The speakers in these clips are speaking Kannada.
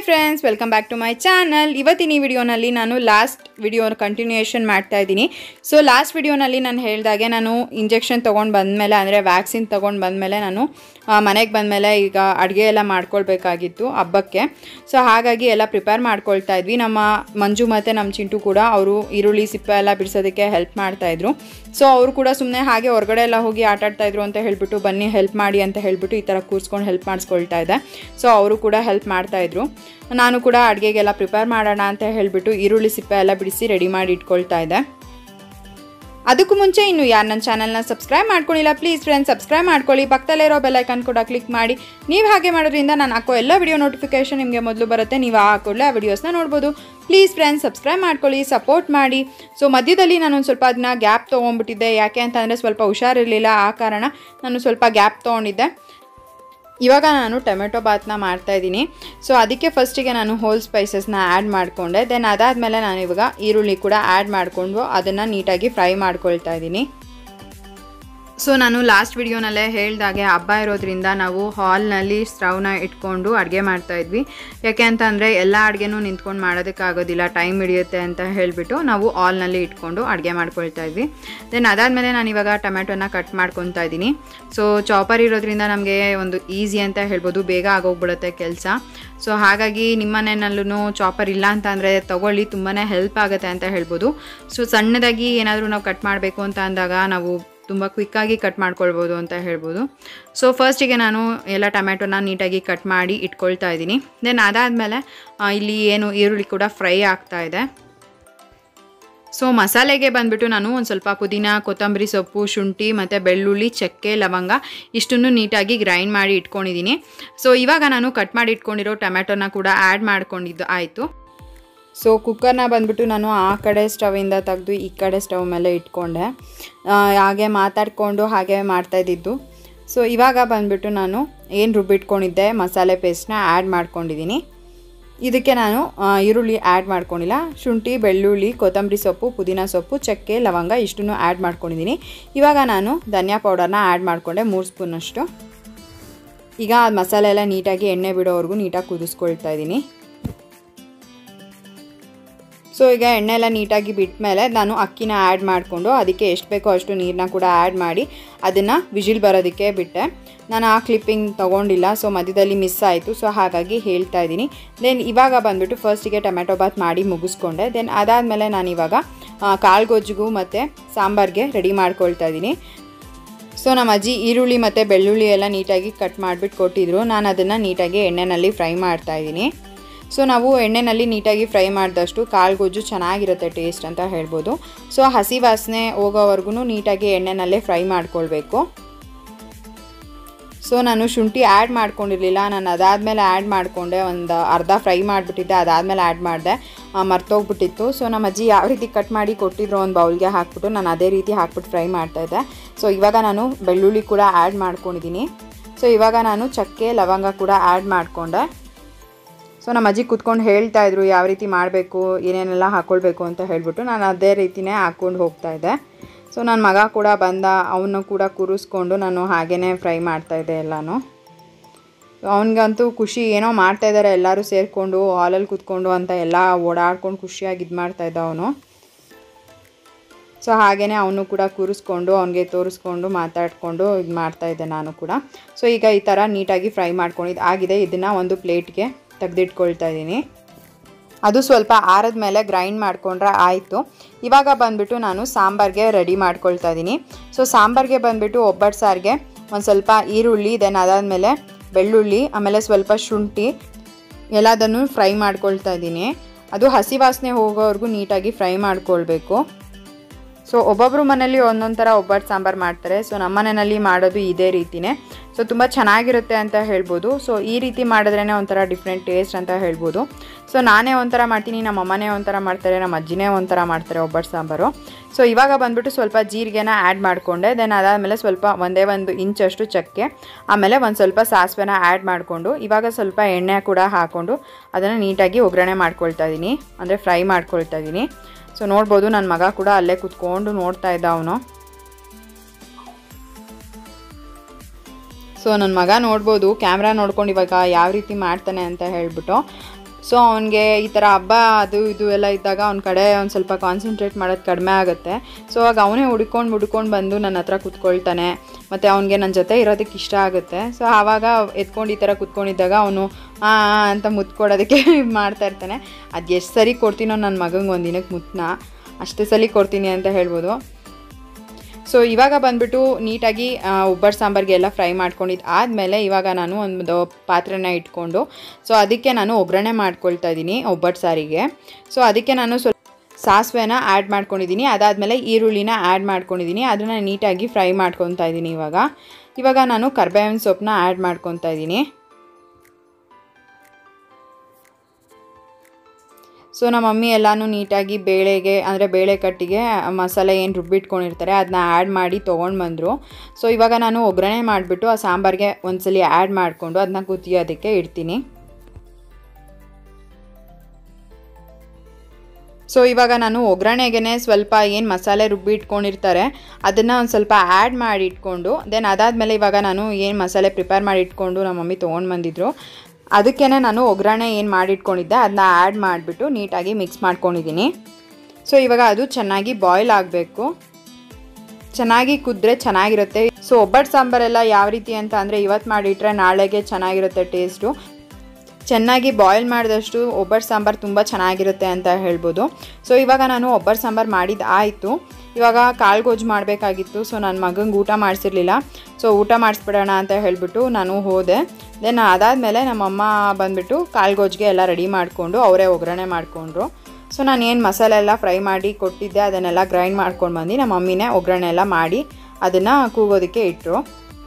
friends welcome back to my channel ಇವತ್ತಿನ ಈ ವಿಡಿಯೋನಲ್ಲಿ ನಾನು ಲಾಸ್ಟ್ ವಿಡಿಯೋ ಕಂಟಿನ್ಯೂಯೇಷನ್ ಮಾಡ್ತಾ ಇದ್ದೀನಿ ಸೊ ಲಾಸ್ಟ್ ವಿಡಿಯೋನಲ್ಲಿ ನಾನು ಹೇಳಿದಾಗೆ ನಾನು ಇಂಜೆಕ್ಷನ್ ತೊಗೊಂಡು ಬಂದಮೇಲೆ ಅಂದರೆ ವ್ಯಾಕ್ಸಿನ್ ತೊಗೊಂಡು ಬಂದಮೇಲೆ ನಾನು ಮನೆಗೆ ಬಂದಮೇಲೆ ಈಗ ಅಡುಗೆ ಎಲ್ಲ ಮಾಡ್ಕೊಳ್ಬೇಕಾಗಿತ್ತು ಹಬ್ಬಕ್ಕೆ ಸೊ ಹಾಗಾಗಿ ಎಲ್ಲ ಪ್ರಿಪೇರ್ ಮಾಡ್ಕೊಳ್ತಾ ಇದ್ವಿ ನಮ್ಮ ಮಂಜು ಮತ್ತು ನಮ್ಮ ಚಿಂಟು ಕೂಡ ಅವರು ಈರುಳ್ಳಿ ಸಿಪ್ಪೆ ಎಲ್ಲ ಬಿಡಿಸೋದಕ್ಕೆ ಹೆಲ್ಪ್ ಮಾಡ್ತಾಯಿದ್ರು ಸೊ ಅವರು ಕೂಡ ಸುಮ್ಮನೆ ಹಾಗೆ ಹೊರಗಡೆ ಎಲ್ಲ ಹೋಗಿ ಆಟ ಆಡ್ತಾ ಇದ್ರು ಅಂತ ಹೇಳ್ಬಿಟ್ಟು ಬನ್ನಿ ಹೆಲ್ಪ್ ಮಾಡಿ ಅಂತ ಹೇಳ್ಬಿಟ್ಟು ಈ ಥರ ಕೂರಿಸ್ಕೊಂಡು ಹೆಲ್ಪ್ ಮಾಡಿಸ್ಕೊಳ್ತಾ ಇದ್ದೆ ಸೊ ಅವರು ಕೂಡ ಹೆಲ್ಪ್ ಮಾಡ್ತಾಯಿದ್ರು ನಾನು ಕೂಡ ಅಡುಗೆಗೆಲ್ಲ ಪ್ರಿಪೇರ್ ಮಾಡೋಣ ಅಂತ ಹೇಳಿಬಿಟ್ಟು ಈರುಳ್ಳಿ ಸಿಪ್ಪೆ ಎಲ್ಲ ಬಿಡಿಸಿ ರೆಡಿ ಮಾಡಿ ಇಟ್ಕೊಳ್ತಾ ಇದ್ದೆ ಅದಕ್ಕೂ ಮುಂಚೆ ಇನ್ನು ಯಾರು ನನ್ನ ಚಾನಲ್ನ ಸಬ್ಸ್ಕ್ರೈಬ್ ಮಾಡ್ಕೊಳ್ಳಿಲ್ಲ ಪ್ಲೀಸ್ ಫ್ರೆಂಡ್ಸ್ ಸಬ್ಸ್ಕ್ರೈಬ್ ಮಾಡ್ಕೊಳ್ಳಿ ಪಕ್ಕದಲ್ಲಿರೋ ಬೆಲ್ಲೈಕನ್ ಕೂಡ ಕ್ಲಿಕ್ ಮಾಡಿ ನೀವು ಹಾಗೆ ಮಾಡೋದ್ರಿಂದ ನಾನು ಹಾಕೋ ಎಲ್ಲ ವಿಡಿಯೋ ನೋಟಿಫಿಕೇಶನ್ ನಿಮಗೆ ಮೊದಲು ಬರುತ್ತೆ ನೀವು ಆ ಕೂಡಲೇ ಆ ವಿಡಿಯೋಸ್ನ ನೋಡ್ಬೋದು ಪ್ಲೀಸ್ ಫ್ರೆಂಡ್ಸ್ ಸಬ್ಸ್ಕ್ರೈಬ್ ಮಾಡ್ಕೊಳ್ಳಿ ಸಪೋರ್ಟ್ ಮಾಡಿ ಸೊ ಮಧ್ಯದಲ್ಲಿ ನಾನು ಒಂದು ಸ್ವಲ್ಪ ಅದನ್ನ ಗ್ಯಾಪ್ ತೊಗೊಂಡ್ಬಿಟ್ಟಿದ್ದೆ ಯಾಕೆ ಅಂತಂದರೆ ಸ್ವಲ್ಪ ಹುಷಾರಿರಲಿಲ್ಲ ಆ ಕಾರಣ ನಾನು ಸ್ವಲ್ಪ ಗ್ಯಾಪ್ ತೊಗೊಂಡಿದ್ದೆ ಇವಾಗ ನಾನು ಟೊಮೆಟೊ ಬಾತ್ನ ಮಾಡ್ತಾಯಿದ್ದೀನಿ ಸೊ ಅದಕ್ಕೆ ಫಸ್ಟಿಗೆ ನಾನು ಹೋಲ್ ಸ್ಪೈಸಸ್ನ ಆ್ಯಡ್ ಮಾಡಿಕೊಂಡೆ ದೆನ್ ಅದಾದಮೇಲೆ ನಾನು ಇವಾಗ ಈರುಳ್ಳಿ ಕೂಡ ಆ್ಯಡ್ ಮಾಡಿಕೊಂಡು ಅದನ್ನು ನೀಟಾಗಿ ಫ್ರೈ ಮಾಡ್ಕೊಳ್ತಾ ಇದ್ದೀನಿ ಸೊ ನಾನು ಲಾಸ್ಟ್ ವಿಡಿಯೋನಲ್ಲೇ ಹೇಳ್ದಾಗೆ ಹಬ್ಬ ಇರೋದ್ರಿಂದ ನಾವು ಹಾಲ್ನಲ್ಲಿ ಸ್ಟವ್ನ ಇಟ್ಕೊಂಡು ಅಡುಗೆ ಮಾಡ್ತಾಯಿದ್ವಿ ಯಾಕೆ ಅಂತಂದರೆ ಎಲ್ಲ ಅಡುಗೆನೂ ನಿಂತ್ಕೊಂಡು ಮಾಡೋದಕ್ಕಾಗೋದಿಲ್ಲ ಟೈಮ್ ಹಿಡಿಯುತ್ತೆ ಅಂತ ಹೇಳಿಬಿಟ್ಟು ನಾವು ಹಾಲ್ನಲ್ಲಿ ಇಟ್ಕೊಂಡು ಅಡುಗೆ ಮಾಡ್ಕೊಳ್ತಾ ಇದ್ವಿ ದೆನ್ ಅದಾದಮೇಲೆ ನಾನು ಇವಾಗ ಟೊಮೆಟೊನ ಕಟ್ ಮಾಡ್ಕೊತಾ ಇದ್ದೀನಿ ಸೊ ಚಾಪರ್ ಇರೋದ್ರಿಂದ ನಮಗೆ ಒಂದು ಈಸಿ ಅಂತ ಹೇಳ್ಬೋದು ಬೇಗ ಆಗೋಗ್ಬಿಡುತ್ತೆ ಕೆಲಸ ಸೊ ಹಾಗಾಗಿ ನಿಮ್ಮ ಮನೆಯಲ್ಲೂ ಚಾಪರ್ ಇಲ್ಲ ಅಂತ ಅಂದರೆ ತೊಗೊಳ್ಳಿ ತುಂಬಾ ಹೆಲ್ಪ್ ಆಗುತ್ತೆ ಅಂತ ಹೇಳ್ಬೋದು ಸೊ ಸಣ್ಣದಾಗಿ ಏನಾದರೂ ನಾವು ಕಟ್ ಮಾಡಬೇಕು ಅಂತ ಅಂದಾಗ ನಾವು ತುಂಬ ಕ್ವಿಕ್ಕಾಗಿ ಕಟ್ ಮಾಡ್ಕೊಳ್ಬೋದು ಅಂತ ಹೇಳ್ಬೋದು ಸೊ ಫಸ್ಟಿಗೆ ನಾನು ಎಲ್ಲ ಟೊಮೆಟೊನ ನೀಟಾಗಿ ಕಟ್ ಮಾಡಿ ಇಟ್ಕೊಳ್ತಾ ಇದ್ದೀನಿ ದೆನ್ ಅದಾದಮೇಲೆ ಇಲ್ಲಿ ಏನು ಈರುಳ್ಳಿ ಕೂಡ ಫ್ರೈ ಆಗ್ತಾ ಇದೆ ಸೊ ಮಸಾಲೆಗೆ ಬಂದುಬಿಟ್ಟು ನಾನು ಒಂದು ಸ್ವಲ್ಪ ಪುದೀನ ಕೊತ್ತಂಬರಿ ಸೊಪ್ಪು ಶುಂಠಿ ಮತ್ತು ಬೆಳ್ಳುಳ್ಳಿ ಚಕ್ಕೆ ಲವಂಗ ಇಷ್ಟನ್ನು ನೀಟಾಗಿ ಗ್ರೈಂಡ್ ಮಾಡಿ ಇಟ್ಕೊಂಡಿದ್ದೀನಿ ಸೊ ಇವಾಗ ನಾನು ಕಟ್ ಮಾಡಿ ಇಟ್ಕೊಂಡಿರೋ ಟೊಮೆಟೊನ ಕೂಡ ಆ್ಯಡ್ ಮಾಡ್ಕೊಂಡಿದ್ದು ಆಯಿತು ಸೊ ಕುಕ್ಕರ್ನ ಬಂದ್ಬಿಟ್ಟು ನಾನು ಆ ಕಡೆ ಸ್ಟವಿಂದ ತೆಗೆದು ಈ ಕಡೆ ಸ್ಟವ್ ಮೇಲೆ ಇಟ್ಕೊಂಡೆ ಹಾಗೆ ಮಾತಾಡಿಕೊಂಡು ಹಾಗೆ ಮಾಡ್ತಾಯಿದ್ದಿದ್ದು ಸೊ ಇವಾಗ ಬಂದ್ಬಿಟ್ಟು ನಾನು ಏನು ರುಬ್ಬಿಟ್ಕೊಂಡಿದ್ದೆ ಮಸಾಲೆ ಪೇಸ್ಟ್ನ ಆ್ಯಡ್ ಮಾಡ್ಕೊಂಡಿದ್ದೀನಿ ಇದಕ್ಕೆ ನಾನು ಈರುಳ್ಳಿ ಆ್ಯಡ್ ಮಾಡ್ಕೊಂಡಿಲ್ಲ ಶುಂಠಿ ಬೆಳ್ಳುಳ್ಳಿ ಕೊತ್ತಂಬರಿ ಸೊಪ್ಪು ಪುದೀನ ಸೊಪ್ಪು ಚಕ್ಕೆ ಲವಂಗ ಇಷ್ಟನ್ನು ಆ್ಯಡ್ ಮಾಡ್ಕೊಂಡಿದ್ದೀನಿ ಇವಾಗ ನಾನು ಧನಿಯಾ ಪೌಡರ್ನ ಆ್ಯಡ್ ಮಾಡಿಕೊಂಡೆ ಮೂರು ಸ್ಪೂನಷ್ಟು ಈಗ ಆ ಮಸಾಲೆ ಎಲ್ಲ ನೀಟಾಗಿ ಎಣ್ಣೆ ಬಿಡೋವರೆಗೂ ನೀಟಾಗಿ ಕುದಿಸ್ಕೊಳ್ತಾ ಇದ್ದೀನಿ ಸೊ ಈಗ ಎಣ್ಣೆ ಎಲ್ಲ ನೀಟಾಗಿ ಬಿಟ್ಟ ಮೇಲೆ ನಾನು ಅಕ್ಕಿನ ಆ್ಯಡ್ ಮಾಡಿಕೊಂಡು ಅದಕ್ಕೆ ಎಷ್ಟು ಬೇಕೋ ಅಷ್ಟು ನೀರನ್ನ ಕೂಡ ಆ್ಯಡ್ ಮಾಡಿ ಅದನ್ನು ವಿಜಿಲ್ ಬರೋದಕ್ಕೆ ಬಿಟ್ಟೆ ನಾನು ಆ ಕ್ಲಿಪ್ಪಿಂಗ್ ತೊಗೊಂಡಿಲ್ಲ ಸೊ ಮಧ್ಯದಲ್ಲಿ ಮಿಸ್ ಆಯಿತು ಸೊ ಹಾಗಾಗಿ ಹೇಳ್ತಾ ಇದ್ದೀನಿ ದೆನ್ ಇವಾಗ ಬಂದುಬಿಟ್ಟು ಫಸ್ಟಿಗೆ ಟೊಮೆಟೊ ಬಾತ್ ಮಾಡಿ ಮುಗಿಸ್ಕೊಂಡೆ ದೆನ್ ಅದಾದಮೇಲೆ ನಾನು ಇವಾಗ ಕಾಳು ಗೊಜ್ಜಿಗೂ ಮತ್ತು ಸಾಂಬಾರಿಗೆ ರೆಡಿ ಮಾಡ್ಕೊಳ್ತಾ ಇದ್ದೀನಿ ಸೊ ನಮ್ಮ ಅಜ್ಜಿ ಈರುಳ್ಳಿ ಮತ್ತು ಬೆಳ್ಳುಳ್ಳಿ ಎಲ್ಲ ನೀಟಾಗಿ ಕಟ್ ಮಾಡಿಬಿಟ್ಟು ಕೊಟ್ಟಿದ್ರು ನಾನು ಅದನ್ನು ನೀಟಾಗಿ ಎಣ್ಣೆಯಲ್ಲಿ ಫ್ರೈ ಮಾಡ್ತಾಯಿದ್ದೀನಿ ಸೊ ನಾವು ಎಣ್ಣೆಯಲ್ಲಿ ನೀಟಾಗಿ ಫ್ರೈ ಮಾಡಿದಷ್ಟು ಕಾಳು ಗೊಜ್ಜು ಚೆನ್ನಾಗಿರುತ್ತೆ ಟೇಸ್ಟ್ ಅಂತ ಹೇಳ್ಬೋದು ಸೊ ಹಸಿ ವಾಸನೆ ಹೋಗೋವರೆಗೂ ನೀಟಾಗಿ ಎಣ್ಣೆನಲ್ಲೇ ಫ್ರೈ ಮಾಡ್ಕೊಳ್ಬೇಕು ಸೊ ನಾನು ಶುಂಠಿ ಆ್ಯಡ್ ಮಾಡ್ಕೊಂಡಿರಲಿಲ್ಲ ನಾನು ಅದಾದಮೇಲೆ ಆ್ಯಡ್ ಮಾಡಿಕೊಂಡೆ ಒಂದು ಅರ್ಧ ಫ್ರೈ ಮಾಡಿಬಿಟ್ಟಿದ್ದೆ ಅದಾದಮೇಲೆ ಆ್ಯಡ್ ಮಾಡಿದೆ ಮರ್ತೋಗ್ಬಿಟ್ಟಿತ್ತು ಸೊ ನಮ್ಮ ಅಜ್ಜಿ ಯಾವ ರೀತಿ ಕಟ್ ಮಾಡಿ ಕೊಟ್ಟಿದ್ರು ಒಂದು ಬೌಲ್ಗೆ ಹಾಕ್ಬಿಟ್ಟು ನಾನು ಅದೇ ರೀತಿ ಹಾಕ್ಬಿಟ್ಟು ಫ್ರೈ ಮಾಡ್ತಾಯಿದ್ದೆ ಸೊ ಇವಾಗ ನಾನು ಬೆಳ್ಳುಳ್ಳಿ ಕೂಡ ಆ್ಯಡ್ ಮಾಡ್ಕೊಂಡಿದ್ದೀನಿ ಸೊ ಇವಾಗ ನಾನು ಚಕ್ಕೆ ಲವಂಗ ಕೂಡ ಆ್ಯಡ್ ಮಾಡಿಕೊಂಡೆ ಸೊ ನಮ್ಮ ಅಜ್ಜಿ ಕೂತ್ಕೊಂಡು ಹೇಳ್ತಾ ಇದ್ರು ಯಾವ ರೀತಿ ಮಾಡಬೇಕು ಏನೇನೆಲ್ಲ ಹಾಕ್ಕೊಳ್ಬೇಕು ಅಂತ ಹೇಳ್ಬಿಟ್ಟು ನಾನು ಅದೇ ರೀತಿಯೇ ಹಾಕ್ಕೊಂಡು ಹೋಗ್ತಾಯಿದ್ದೆ ಸೊ ನನ್ನ ಮಗ ಕೂಡ ಬಂದ ಅವನು ಕೂಡ ಕೂರಿಸ್ಕೊಂಡು ನಾನು ಹಾಗೇ ಫ್ರೈ ಮಾಡ್ತಾಯಿದ್ದೆ ಎಲ್ಲನೂ ಅವನಿಗಂತೂ ಖುಷಿ ಏನೋ ಮಾಡ್ತಾಯಿದ್ದಾರೆ ಎಲ್ಲರೂ ಸೇರಿಕೊಂಡು ಹಾಲಲ್ಲಿ ಕೂತ್ಕೊಂಡು ಅಂತ ಎಲ್ಲ ಓಡಾಡ್ಕೊಂಡು ಖುಷಿಯಾಗಿ ಇದು ಮಾಡ್ತಾಯಿದ್ದ ಅವನು ಸೊ ಹಾಗೆಯೇ ಅವನು ಕೂಡ ಕೂರಿಸ್ಕೊಂಡು ಅವನಿಗೆ ತೋರಿಸ್ಕೊಂಡು ಮಾತಾಡಿಕೊಂಡು ಇದು ಮಾಡ್ತಾಯಿದ್ದೆ ನಾನು ಕೂಡ ಸೊ ಈಗ ಈ ಥರ ನೀಟಾಗಿ ಫ್ರೈ ಮಾಡ್ಕೊಂಡಿದ್ದು ಆಗಿದೆ ಇದನ್ನು ಒಂದು ಪ್ಲೇಟ್ಗೆ ತೆಗೆದಿಟ್ಕೊಳ್ತಾ ಇದ್ದೀನಿ ಅದು ಸ್ವಲ್ಪ ಆರದ ಮೇಲೆ ಗ್ರೈಂಡ್ ಮಾಡಿಕೊಂಡ್ರೆ ಆಯಿತು ಇವಾಗ ಬಂದುಬಿಟ್ಟು ನಾನು ಸಾಂಬಾರಿಗೆ ರೆಡಿ ಮಾಡ್ಕೊಳ್ತಾ ಇದ್ದೀನಿ ಸೊ ಸಾಂಬಾರಿಗೆ ಬಂದುಬಿಟ್ಟು ಒಬ್ಬಟ್ಟು ಸಾರಿಗೆ ಒಂದು ಸ್ವಲ್ಪ ಈರುಳ್ಳಿ ದೆನ್ ಅದಾದಮೇಲೆ ಬೆಳ್ಳುಳ್ಳಿ ಆಮೇಲೆ ಸ್ವಲ್ಪ ಶುಂಠಿ ಎಲ್ಲದನ್ನು ಫ್ರೈ ಮಾಡ್ಕೊಳ್ತಾ ಇದ್ದೀನಿ ಅದು ಹಸಿ ವಾಸನೆ ಹೋಗೋವರೆಗೂ ನೀಟಾಗಿ ಫ್ರೈ ಮಾಡ್ಕೊಳ್ಬೇಕು ಸೊ ಒಬ್ಬೊಬ್ಬರು ಮನೇಲಿ ಒಂದೊಂದು ಥರ ಒಬ್ಬಟ್ಟು ಸಾಂಬಾರು ಮಾಡ್ತಾರೆ ಸೊ ನಮ್ಮ ಮನೆಯಲ್ಲಿ ಮಾಡೋದು ಇದೇ ರೀತಿಯೇ ಸೊ ತುಂಬ ಚೆನ್ನಾಗಿರುತ್ತೆ ಅಂತ ಹೇಳ್ಬೋದು ಸೊ ಈ ರೀತಿ ಮಾಡಿದ್ರೇ ಒಂಥರ ಡಿಫ್ರೆಂಟ್ ಟೇಸ್ಟ್ ಅಂತ ಹೇಳ್ಬೋದು ಸೊ ನಾನೇ ಒಂಥರ ಮಾಡ್ತೀನಿ ನಮ್ಮ ಅಮ್ಮನೇ ಒಂಥರ ಮಾಡ್ತಾರೆ ನಮ್ಮ ಅಜ್ಜಿನೇ ಒಂಥರ ಮಾಡ್ತಾರೆ ಒಬ್ಬಟ್ಟು ಸಾಂಬಾರು ಸೊ ಇವಾಗ ಬಂದುಬಿಟ್ಟು ಸ್ವಲ್ಪ ಜೀರಿಗೆನ ಆ್ಯಡ್ ಮಾಡಿಕೊಂಡೆ ದೆನ್ ಅದಾದಮೇಲೆ ಸ್ವಲ್ಪ ಒಂದೇ ಒಂದು ಇಂಚಷ್ಟು ಚಕ್ಕೆ ಆಮೇಲೆ ಒಂದು ಸ್ವಲ್ಪ ಸಾಸಿವೆನ ಆ್ಯಡ್ ಮಾಡಿಕೊಂಡು ಇವಾಗ ಸ್ವಲ್ಪ ಎಣ್ಣೆ ಕೂಡ ಹಾಕ್ಕೊಂಡು ಅದನ್ನು ನೀಟಾಗಿ ಒಗ್ಗರಣೆ ಮಾಡ್ಕೊಳ್ತಾ ಇದ್ದೀನಿ ಅಂದರೆ ಫ್ರೈ ಮಾಡ್ಕೊಳ್ತಾ ಇದ್ದೀನಿ ಸೊ ನೋಡ್ಬೋದು ನನ್ನ ಮಗ ಕೂಡ ಅಲ್ಲೇ ಕುತ್ಕೊಂಡು ನೋಡ್ತಾ ಇದ್ದ ಅವನು ಸೊ ನನ್ನ ಮಗ ನೋಡ್ಬೋದು ಕ್ಯಾಮ್ರಾ ನೋಡ್ಕೊಂಡು ಇವಾಗ ಯಾವ ರೀತಿ ಮಾಡ್ತಾನೆ ಅಂತ ಹೇಳ್ಬಿಟ್ಟು ಸೊ ಅವನಿಗೆ ಈ ಥರ ಹಬ್ಬ ಅದು ಇದು ಎಲ್ಲ ಇದ್ದಾಗ ಅವ್ನ ಕಡೆ ಒಂದು ಸ್ವಲ್ಪ ಕಾನ್ಸಂಟ್ರೇಟ್ ಮಾಡೋದು ಕಡಿಮೆ ಆಗುತ್ತೆ ಸೊ ಆಗ ಅವನೇ ಹುಡ್ಕೊಂಡು ಹುಡ್ಕೊಂಡು ಬಂದು ನನ್ನ ಹತ್ರ ಕೂತ್ಕೊಳ್ತಾನೆ ಮತ್ತು ಅವನಿಗೆ ನನ್ನ ಜೊತೆ ಇರೋದಕ್ಕೆ ಇಷ್ಟ ಆಗುತ್ತೆ ಸೊ ಆವಾಗ ಎತ್ಕೊಂಡು ಈ ಥರ ಕೂತ್ಕೊಂಡಿದ್ದಾಗ ಅವನು ಆ ಆ ಅಂತ ಮುತ್ತು ಕೊಡೋದಕ್ಕೆ ಮಾಡ್ತಾ ಇರ್ತಾನೆ ಅದು ಎಷ್ಟು ಸರಿ ಕೊಡ್ತೀನೋ ನನ್ನ ಮಗಂಗೆ ಒಂದು ದಿನಕ್ಕೆ ಮುತ್ತನ್ನ ಅಷ್ಟೇ ಸಲ ಕೊಡ್ತೀನಿ ಅಂತ ಹೇಳ್ಬೋದು ಸೊ ಇವಾಗ ಬಂದ್ಬಿಟ್ಟು ನೀಟಾಗಿ ಉಬ್ಬಟ್ಟು ಸಾಂಬಾರಿಗೆ ಎಲ್ಲ ಫ್ರೈ ಮಾಡ್ಕೊಂಡಿದ್ದು ಆದಮೇಲೆ ಇವಾಗ ನಾನು ಒಂದು ಪಾತ್ರೆನ ಇಟ್ಕೊಂಡು ಸೊ ಅದಕ್ಕೆ ನಾನು ಒಗ್ಗರಣೆ ಮಾಡ್ಕೊಳ್ತಾ ಇದ್ದೀನಿ ಒಬ್ಬಟ್ಟು ಸಾರಿಗೆ ಸೊ ಅದಕ್ಕೆ ನಾನು ಸ್ವಲ್ಪ ಸಾಸಿವೆನ ಆ್ಯಡ್ ಮಾಡ್ಕೊಂಡಿದ್ದೀನಿ ಅದಾದಮೇಲೆ ಈರುಳ್ಳಿನ ಆ್ಯಡ್ ಮಾಡ್ಕೊಂಡಿದ್ದೀನಿ ಅದನ್ನು ನೀಟಾಗಿ ಫ್ರೈ ಮಾಡ್ಕೊತಾ ಇದ್ದೀನಿ ಇವಾಗ ಇವಾಗ ನಾನು ಕರ್ಬೇವಿನ ಸೊಪ್ಪನ್ನ ಆ್ಯಡ್ ಮಾಡ್ಕೊತಾ ಇದ್ದೀನಿ ಸೊ ನಮ್ಮ ಮಮ್ಮಿ ಎಲ್ಲನೂ ನೀಟಾಗಿ ಬೇಳೆಗೆ ಅಂದರೆ ಬೇಳೆ ಕಟ್ಟಿಗೆ ಮಸಾಲೆ ಏನು ರುಬ್ಬಿಟ್ಕೊಂಡಿರ್ತಾರೆ ಅದನ್ನ ಆ್ಯಡ್ ಮಾಡಿ ತೊಗೊಂಡು ಬಂದರು ಸೊ ಇವಾಗ ನಾನು ಒಗ್ಗರಣೆ ಮಾಡಿಬಿಟ್ಟು ಆ ಸಾಂಬಾರಿಗೆ ಒಂದ್ಸಲಿ ಆ್ಯಡ್ ಮಾಡಿಕೊಂಡು ಅದನ್ನ ಕುದಿಯೋದಕ್ಕೆ ಇಡ್ತೀನಿ ಸೊ ಇವಾಗ ನಾನು ಒಗ್ಗರಣೆಗೆ ಸ್ವಲ್ಪ ಏನು ಮಸಾಲೆ ರುಬ್ಬಿ ಇಟ್ಕೊಂಡಿರ್ತಾರೆ ಅದನ್ನು ಒಂದು ಸ್ವಲ್ಪ ಆ್ಯಡ್ ಮಾಡಿ ಇಟ್ಕೊಂಡು ದೆನ್ ಅದಾದಮೇಲೆ ಇವಾಗ ನಾನು ಏನು ಮಸಾಲೆ ಪ್ರಿಪೇರ್ ಮಾಡಿ ಇಟ್ಕೊಂಡು ನಮ್ಮ ಮಮ್ಮಿ ತೊಗೊಂಡು ಬಂದಿದ್ರು ಅದಕ್ಕೇ ನಾನು ಒಗ್ಗರಣೆ ಏನು ಮಾಡಿಟ್ಕೊಂಡಿದ್ದೆ ಅದನ್ನ ಆ್ಯಡ್ ಮಾಡಿಬಿಟ್ಟು ನೀಟಾಗಿ ಮಿಕ್ಸ್ ಮಾಡ್ಕೊಂಡಿದ್ದೀನಿ ಸೊ ಇವಾಗ ಅದು ಚೆನ್ನಾಗಿ ಬಾಯ್ಲ್ ಆಗಬೇಕು ಚೆನ್ನಾಗಿ ಕುದ್ರೆ ಚೆನ್ನಾಗಿರುತ್ತೆ ಸೊ ಒಬ್ಬಟ್ಟು ಸಾಂಬಾರೆಲ್ಲ ಯಾವ ರೀತಿ ಅಂತ ಅಂದರೆ ಇವತ್ತು ಮಾಡಿಟ್ರೆ ನಾಳೆಗೆ ಚೆನ್ನಾಗಿರುತ್ತೆ ಟೇಸ್ಟು ಚೆನ್ನಾಗಿ ಬಾಯ್ಲ್ ಮಾಡಿದಷ್ಟು ಒಬ್ಬಟ್ಟು ಸಾಂಬಾರು ತುಂಬ ಚೆನ್ನಾಗಿರುತ್ತೆ ಅಂತ ಹೇಳ್ಬೋದು ಸೊ ಇವಾಗ ನಾನು ಒಬ್ಬಟ್ಟು ಸಾಂಬಾರು ಮಾಡಿದ್ದು ಆಯಿತು ಇವಾಗ ಕಾಳು ಗೊಜ್ಜು ಮಾಡಬೇಕಾಗಿತ್ತು ಸೊ ನನ್ನ ಮಗಂಗೆ ಊಟ ಮಾಡಿಸಿರ್ಲಿಲ್ಲ ಸೊ ಊಟ ಮಾಡಿಸ್ಬಿಡೋಣ ಅಂತ ಹೇಳಿಬಿಟ್ಟು ನಾನು ಹೋದೆ ದೆನ್ ಅದಾದಮೇಲೆ ನಮ್ಮಮ್ಮ ಬಂದುಬಿಟ್ಟು ಕಾಳು ಗೊಜ್ಜಿಗೆ ಎಲ್ಲ ರೆಡಿ ಮಾಡಿಕೊಂಡು ಅವರೇ ಒಗ್ಗರಣೆ ಮಾಡಿಕೊಂಡ್ರು ಸೊ ನಾನು ಏನು ಮಸಾಲೆ ಎಲ್ಲ ಫ್ರೈ ಮಾಡಿ ಕೊಟ್ಟಿದ್ದೆ ಅದನ್ನೆಲ್ಲ ಗ್ರೈಂಡ್ ಮಾಡ್ಕೊಂಡು ಬಂದು ನಮ್ಮ ಮಮ್ಮಿನೇ ಒಗ್ಗರಣೆ ಎಲ್ಲ ಮಾಡಿ ಅದನ್ನು ಕೂಗೋದಕ್ಕೆ ಇಟ್ಟರು